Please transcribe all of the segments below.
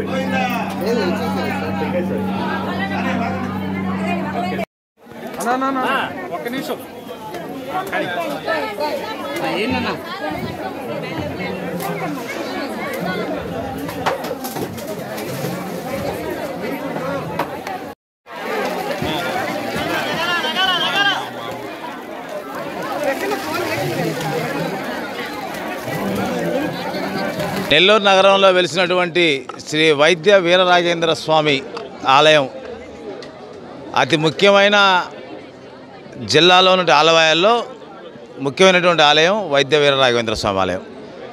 ఒక్క నిమిషం ఏంటన్నా నెల్లూరు నగరంలో వెలిసినటువంటి శ్రీ వైద్య వీరరాజేంద్ర స్వామి ఆలయం అతి ముఖ్యమైన జిల్లాలో ఉన్న ఆలయాల్లో ముఖ్యమైనటువంటి ఆలయం వైద్య వీరరాఘవేంద్ర స్వామి ఆలయం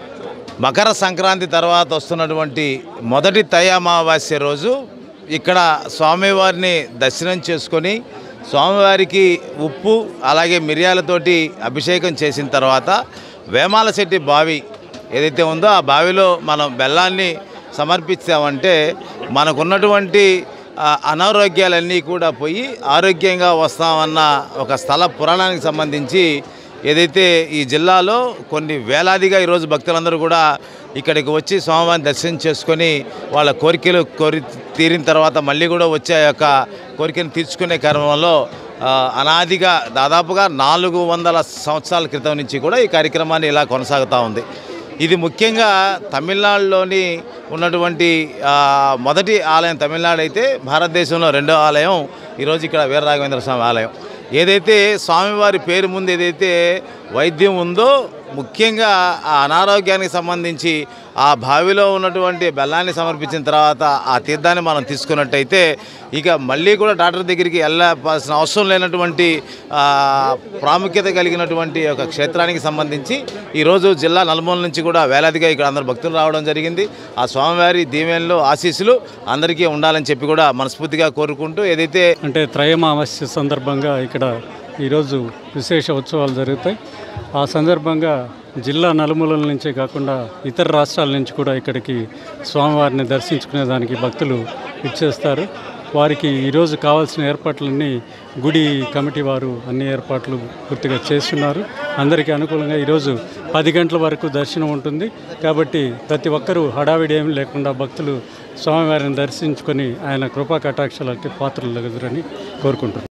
మకర సంక్రాంతి తర్వాత వస్తున్నటువంటి మొదటి తయ అమావాస్య రోజు ఇక్కడ స్వామివారిని దర్శనం చేసుకొని స్వామివారికి ఉప్పు అలాగే మిరియాలతోటి అభిషేకం చేసిన తర్వాత వేమాల శెట్టి బావి ఏదైతే ఉందో ఆ బావిలో మనం బెల్లాన్ని సమర్పించామంటే మనకున్నటువంటి ఆ, అనారోగ్యాలన్నీ కూడా పోయి ఆరోగ్యంగా వస్తామన్న ఒక స్థల పురాణానికి సంబంధించి ఏదైతే ఈ జిల్లాలో కొన్ని వేలాదిగా ఈరోజు భక్తులందరూ కూడా ఇక్కడికి వచ్చి స్వామివారిని దర్శనం చేసుకొని వాళ్ళ కోరికలు కోరి తీరిన తర్వాత మళ్ళీ కూడా వచ్చే ఆ యొక్క కోరికను తీర్చుకునే క్రమంలో ఆ, అనాదిగా దాదాపుగా నాలుగు వందల సంవత్సరాల క్రితం నుంచి కూడా ఈ కార్యక్రమాన్ని ఇలా కొనసాగుతూ ఉంది ఇది ముఖ్యంగా తమిళనాడులోని ఉన్నటువంటి ఆ, మొదటి ఆలయం తమిళనాడు అయితే భారతదేశంలో రెండో ఆలయం ఈరోజు ఇక్కడ వీరరాఘవేంద్ర స్వామి ఆలయం ఏదైతే స్వామివారి పేరు ముందు ఏదైతే వైద్యం ఉందో ముఖ్యంగా ఆ అనారోగ్యానికి సంబంధించి ఆ బావిలో ఉన్నటువంటి బెల్లాన్ని సమర్పించిన తర్వాత ఆ తీర్థాన్ని మనం తీసుకున్నట్టయితే ఇక మళ్ళీ కూడా డాక్టర్ దగ్గరికి వెళ్ళాల్సిన అవసరం లేనటువంటి ఆ, ప్రాముఖ్యత కలిగినటువంటి ఒక క్షేత్రానికి సంబంధించి ఈరోజు జిల్లా నలుమూల నుంచి కూడా వేలాదిగా ఇక్కడ అందరు భక్తులు రావడం జరిగింది ఆ స్వామివారి దీవెనలు ఆశీస్సులు అందరికీ ఉండాలని చెప్పి కూడా మనస్ఫూర్తిగా కోరుకుంటూ ఏదైతే అంటే త్రయమావస్య సందర్భంగా ఇక్కడ ఈరోజు విశేష ఉత్సవాలు జరుగుతాయి ఆ సందర్భంగా జిల్లా నలుమూలల నుంచే కాకుండా ఇతర రాష్ట్రాల నుంచి కూడా ఇక్కడికి స్వామివారిని దర్శించుకునే దానికి భక్తులు ఇచ్చేస్తారు వారికి ఈరోజు కావాల్సిన ఏర్పాట్లన్నీ గుడి కమిటీ వారు అన్ని ఏర్పాట్లు పూర్తిగా చేస్తున్నారు అందరికీ అనుకూలంగా ఈరోజు పది గంటల వరకు దర్శనం ఉంటుంది కాబట్టి ప్రతి ఒక్కరూ హడావిడి ఏమి లేకుండా భక్తులు స్వామివారిని దర్శించుకొని ఆయన కృపా కటాక్షలకి పాత్రలు ఎదురని కోరుకుంటున్నారు